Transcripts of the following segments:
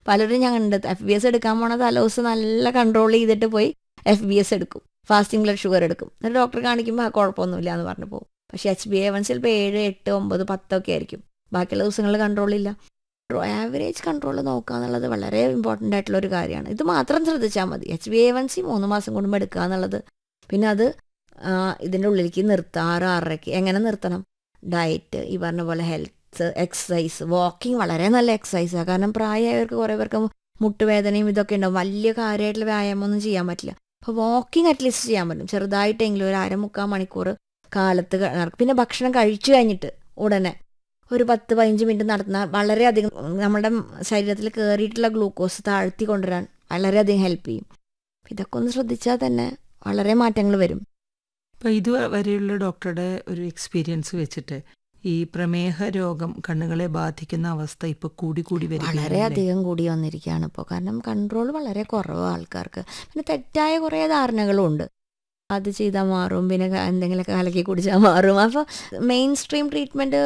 പലരും ഞാൻ കണ്ടത് എഫ് ബി എസ് എടുക്കാൻ പോണ തലേദിവസം നല്ല കൺട്രോൾ ചെയ്തിട്ട് പോയി എഫ് ബി എസ് എടുക്കും ഫാസ്റ്റിംഗ് ബ്ലഡ് ഷുഗർ എടുക്കും എന്നിട്ട് ഡോക്ടർ കാണിക്കുമ്പോൾ ആ കുഴപ്പമൊന്നുമില്ല എന്ന് പറഞ്ഞു പോകും പക്ഷേ എച്ച് ബി എ വൺ ചിലപ്പോൾ ഏഴ് എട്ട് ഒമ്പത് പത്തൊക്കെ ആയിരിക്കും ബാക്കിയുള്ള ദിവസങ്ങളിൽ കൺട്രോൾ ഇല്ല ആവറേജ് കൺട്രോൾ നോക്കുക എന്നുള്ളത് വളരെ ഇമ്പോർട്ടൻ്റ് ആയിട്ടുള്ള ഒരു കാര്യമാണ് ഇത് മാത്രം ശ്രദ്ധിച്ചാൽ മതി H B A one C മൂന്ന് മാസം കൂടുമ്പോൾ എടുക്കുക എന്നുള്ളത് പിന്നെ അത് ആ, ഇതിൻ്റെ ഉള്ളിലേക്ക് നിർത്തുക ആറ് ആറരയ്ക്ക് എങ്ങനെ നിർത്തണം ഡയറ്റ് ഈ പറഞ്ഞ പോലെ ഹെൽത്ത് എക്സസൈസ് വാക്കിംഗ് വളരെ നല്ല എക്സസൈസാണ് കാരണം പ്രായമായവർക്ക് കുറേ പേർക്ക് മുട്ടുവേദനയും ഇതൊക്കെ ഉണ്ടാവും വലിയ കാര്യമായിട്ടുള്ള വ്യായാമമൊന്നും ചെയ്യാൻ പറ്റില്ല അപ്പോൾ വാക്കിംഗ് അറ്റ്ലീസ്റ്റ് ചെയ്യാൻ പറ്റും ചെറുതായിട്ടെങ്കിലും ഒരു അര മുക്കാൽ മണിക്കൂർ കാലത്ത് ക- നടക്കും പിന്നെ ഭക്ഷണം കഴിച്ചു കഴിഞ്ഞിട്ട് ഉടനെ ഒരു പത്ത് പതിനഞ്ച് മിനിറ്റ് നടന്നാൽ വളരെയധികം നമ്മുടെ ശരീരത്തിൽ കയറിയിട്ടുള്ള ഗ്ലൂക്കോസ് താഴ്ത്തി കൊണ്ടുവരാൻ വളരെയധികം ഹെൽപ്പ് ചെയ്യും ഇതൊക്കെ ഒന്ന് ശ്രദ്ധിച്ചാൽ തന്നെ വളരെ മാറ്റങ്ങൾ വരും അപ്പോൾ ഇതുവരെയുള്ള ഡോക്ടറുടെ ഒരു എക്സ്പീരിയൻസ് വെച്ചിട്ട് ഈ പ്രമേഹ രോഗം കണ്ണുകളെ ബാധിക്കുന്ന അവസ്ഥ ഇപ്പൊ കൂടി കൂടി വരികയാണല്ലേ? വളരെയധികം കൂടി വന്നിരിക്കുകയാണ് ഇപ്പോൾ കാരണം കൺട്രോൾ വളരെ കുറവ് ആൾക്കാർക്ക് പിന്നെ തെറ്റായ കുറേ ധാരണകളും ഉണ്ട് അത് ചെയ്താൽ മാറും പിന്നെ ക- എന്തെങ്കിലുമൊക്കെ കലക്കി കുടിച്ചാൽ മാറും അപ്പോൾ മെയിൻ സ്ട്രീം ട്രീറ്റ്മെൻറ്റ്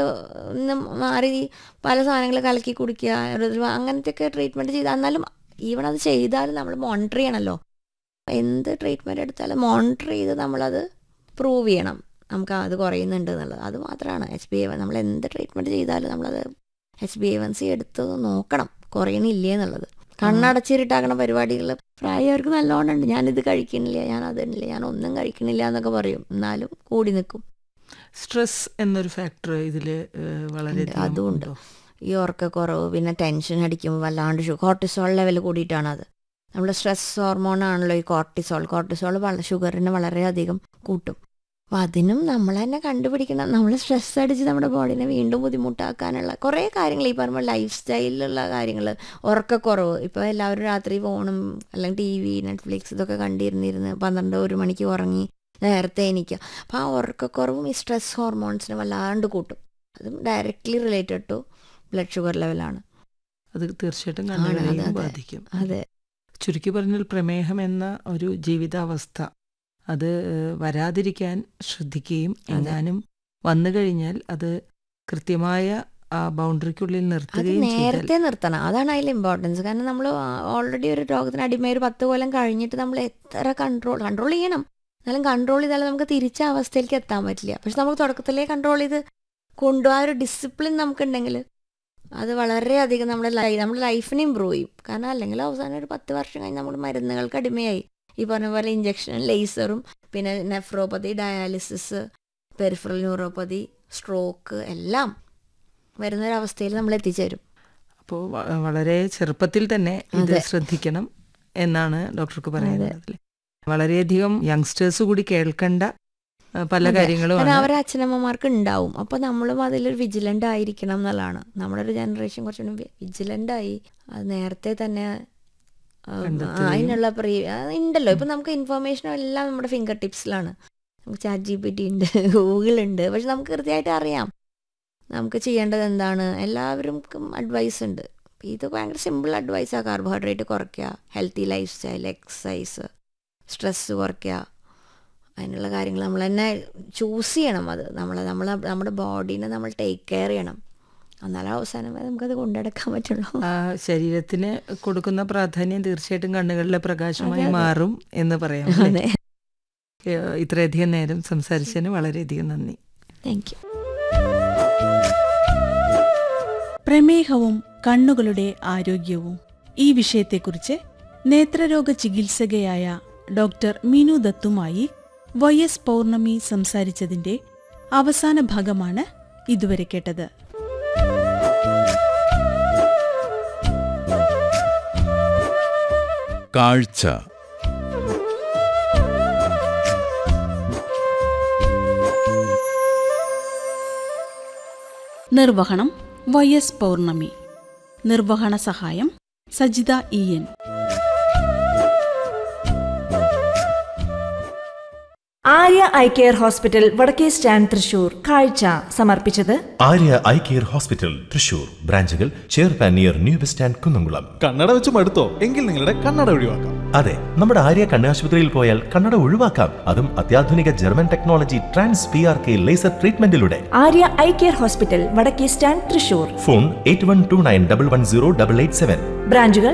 മാറി പല സാധനങ്ങൾ കലക്കി കുടിക്കുക ഒരു- അങ്ങനത്തെയൊക്കെ ട്രീറ്റ്മെൻറ്റ് ചെയ്താൽ എന്നാലും ഈവൺ അത് ചെയ്താലും നമ്മൾ മോണിറ്റർ ചെയ്യണമല്ലോ എന്ത് ട്രീറ്റ്മെൻറ്റ് എടുത്താലും മോണിറ്റർ ചെയ്ത് നമ്മളത് പ്രൂവ് ചെയ്യണം നമുക്ക് അത് കുറയുന്നുണ്ട് എന്നുള്ളത് അത് മാത്രമാണ് എച്ച് ബി എ നമ്മൾ എന്ത് ട്രീറ്റ്മെൻറ്റ് ചെയ്താലും നമ്മളത് H B A one C എടുത്ത് നോക്കണം കുറയണില്ലേ എന്നുള്ളത് കണ്ണടച്ചിരിട്ടാക്കണ പരിപാടികൾ പ്രായവർക്ക് നല്ലോണം ഉണ്ട് ഞാനിത് കഴിക്കണില്ല ഞാൻ അതില്ല ഞാൻ ഒന്നും കഴിക്കണില്ല എന്നൊക്കെ പറയും എന്നാലും കൂടി നിൽക്കും സ്ട്രെസ് എന്നൊരു ഫാക്ടർ ഇതിൽ വളരെയധികം അതും ഉണ്ട്. ഉണ്ടോ? ഈ ഉറക്കക്കുറവ് പിന്നെ ടെൻഷൻ അടിക്കുമ്പോൾ വല്ലാണ്ട് കോർട്ടിസോൾ ലെവൽ കൂടിയിട്ടാണ് അത് നമ്മുടെ സ്ട്രെസ് ഹോർമോൺ ആണല്ലോ ഈ കോർട്ടിസോൾ കോർട്ടിസോൾ വള ഷുഗറിനെ വളരെയധികം കൂട്ടും അപ്പോൾ അതിനും നമ്മൾ തന്നെ കണ്ടുപിടിക്കണം നമ്മൾ സ്ട്രെസ് അടിച്ച് നമ്മുടെ ബോഡിനെ വീണ്ടും ബുദ്ധിമുട്ടാക്കാനുള്ള കുറേ കാര്യങ്ങൾ ഈ പറഞ്ഞ ലൈഫ് സ്റ്റൈലിലുള്ള കാര്യങ്ങൾ ഉറക്കക്കുറവ് ഇപ്പോൾ എല്ലാവരും രാത്രി ഫോണും അല്ലെങ്കിൽ ടി വി നെറ്റ്ഫ്ലിക്സ് ഇതൊക്കെ കണ്ടിരുന്നിരുന്ന് പന്ത്രണ്ട് ഒരു മണിക്ക് ഉറങ്ങി നേരത്തെ എണീക്കുക അപ്പോൾ ആ ഉറക്കക്കുറവും ഈ സ്ട്രെസ് ഹോർമോൺസിനെ വല്ലാണ്ട് കൂട്ടും അതും directly related to blood sugar ലെവലാണ് അത് തീർച്ചയായിട്ടും ആണ്, അതെ, കണ്ണുകളെയും അതെ. ബാധിക്കും അതെ ചുരുക്കി പറഞ്ഞാൽ പ്രമേഹം എന്ന ഒരു ജീവിതാവസ്ഥ അത് ഏഹ്, വരാതിരിക്കാൻ ശ്രദ്ധിക്കുകയും അതെ. എങ്ങാനും വന്നു കഴിഞ്ഞാൽ അത് കൃത്യമായ ആ ബൗണ്ടറിക്കുള്ളിൽ അത് നിർത്തുകയും ചെയ്താൽ നേരത്തെ നിർത്തണം അതാണ് അതിൽ ഇമ്പോർട്ടൻസ് കാരണം നമ്മൾ ഓൾറെഡി ഒരു രോഗത്തിന് അടിമ ഒരു പത്ത് കൊല്ലം കഴിഞ്ഞിട്ട് നമ്മൾ എത്ര കൺട്രോൾ കൺട്രോൾ ചെയ്യണം എന്നാലും കൺട്രോൾ ചെയ്താലും നമുക്ക് തിരിച്ച അവസ്ഥയിലേക്ക് എത്താൻ പറ്റില്ല പക്ഷെ നമുക്ക് തുടക്കത്തിലേ കൺട്രോൾ ചെയ്ത് കൊണ്ടുപോകാൻ ഒരു ഡിസിപ്ലിൻ നമുക്കുണ്ടെങ്കിൽ അത് വളരെയധികം നമ്മുടെ ലൈ നമ്മുടെ ലൈഫിനെ ഇമ്പ്രൂവ് ചെയ്യും കാരണം അല്ലെങ്കിൽ അവസാനം ഒരു പത്ത് വർഷം കഴിഞ്ഞ് നമ്മൾ മരുന്നുകൾക്ക് അടിമയായി ഈ പറഞ്ഞ പോലെ ഇഞ്ചക്ഷനും ലേസറും പിന്നെ nephropathy dialysis peripheral neuropathy stroke എല്ലാം വരുന്നൊരവസ്ഥയിൽ നമ്മൾ എത്തിച്ചേരും അപ്പോൾ വളരെ ചെറുപ്പത്തിൽ തന്നെ ഇത് അതെ. ശ്രദ്ധിക്കണം എന്നാണ് ഡോക്ടർക്ക് പറയുന്നത് അല്ലേ? വളരെയധികം യങ്സ്റ്റേഴ്സ് കൂടി കേൾക്കേണ്ട ആ, പല അതെ. കാര്യങ്ങളും കാരണം ആണ്. അവരെ അച്ഛനമ്മമാർക്ക് ഉണ്ടാവും അപ്പോൾ നമ്മളും അതിലൊരു വിജിലൻ്റ് ആയിരിക്കണം എന്നുള്ളതാണ് നമ്മുടെ ഒരു ജനറേഷൻ കുറച്ചുകൂടി വിജിലൻ്റ് ആയി അത് നേരത്തെ തന്നെ ആ, കണ്ടെത്തുകയും. അതിനുള്ള പ്രീ ആ, ഉണ്ടല്ലോ ഇപ്പം നമുക്ക് ഇൻഫർമേഷൻ എല്ലാം നമ്മുടെ ഫിംഗർ ടിപ്സിലാണ് നമുക്ക് ചാറ്റ് ജി പി ടി ഉണ്ട് ഗൂഗിൾ ഉണ്ട് പക്ഷെ നമുക്ക് കൃത്യമായിട്ട് അറിയാം നമുക്ക് ചെയ്യേണ്ടത് എന്താണ് എല്ലാവർക്കും അഡ്വൈസ് ഉണ്ട് ഇത് ഭയങ്കര സിമ്പിൾ അഡ്വൈസാണ് കാർബോഹൈഡ്രേറ്റ് കുറയ്ക്കുക healthy lifestyle exercise stress കുറയ്ക്കുക അതിനുള്ള കാര്യങ്ങൾ നമ്മൾ തന്നെ ചൂസ് ചെയ്യണം അത് നമ്മൾ നമ്മൾ നമ്മുടെ ബോഡീനെ നമ്മൾ ടേക്ക് കെയർ ചെയ്യണം എന്നാലും അവസാനം വരെ നമുക്കത് കൊണ്ടുനടക്കാൻ പറ്റുള്ളൂ ആ ശരീരത്തിന് കൊടുക്കുന്ന പ്രാധാന്യം തീർച്ചയായിട്ടും കണ്ണുകളിലെ പ്രകാശമായി അതെ, അതെ. മാറും എന്ന് പറയാം അല്ലേ? അതെ ഏ, ഇത്രയധികം നേരം സംസാരിച്ചതിന് വളരെയധികം നന്ദി താങ്ക് യു പ്രമേഹവും കണ്ണുകളുടെ ആരോഗ്യവും ഈ വിഷയത്തെക്കുറിച്ച് നേത്രരോഗ ചികിത്സകയായ ഡോക്ടർ മീനു ദത്തുമായി വൈ എസ് പൗർണമി സംസാരിച്ചതിന്റെ അവസാന ഭാഗമാണ് ഇതുവരെ കേട്ടത് കാഴ്ച നിർവഹണം വൈ എസ് പൗർണമി നിർവഹണ സഹായം Sajitha E N Arya eye care hospital Vadakke stand Thrissur കാഴ്ച സമർപ്പിച്ചത് Arya eye care hospital Thrissur ബ്രാഞ്ചുകൾ ചെയർപാൻ near new bus stand Kunnamkulam കണ്ണട വെച്ച് മടുത്തോ എങ്കിൽ നിങ്ങളുടെ കണ്ണട ഒഴിവാക്കാം അതെ നമ്മുടെ ആര്യ കണ്ണാശുപത്രിയിൽ പോയാൽ കണ്ണട ഒഴിവാക്കാം അതും അത്യാധുനിക German technology trans P R K laser ട്രീറ്റ്മെന്റിലൂടെ Arya eye care hospital Vadakke stand Thrissur phone eight one two nine double one zero double eight seven ബ്രാഞ്ചുകൾ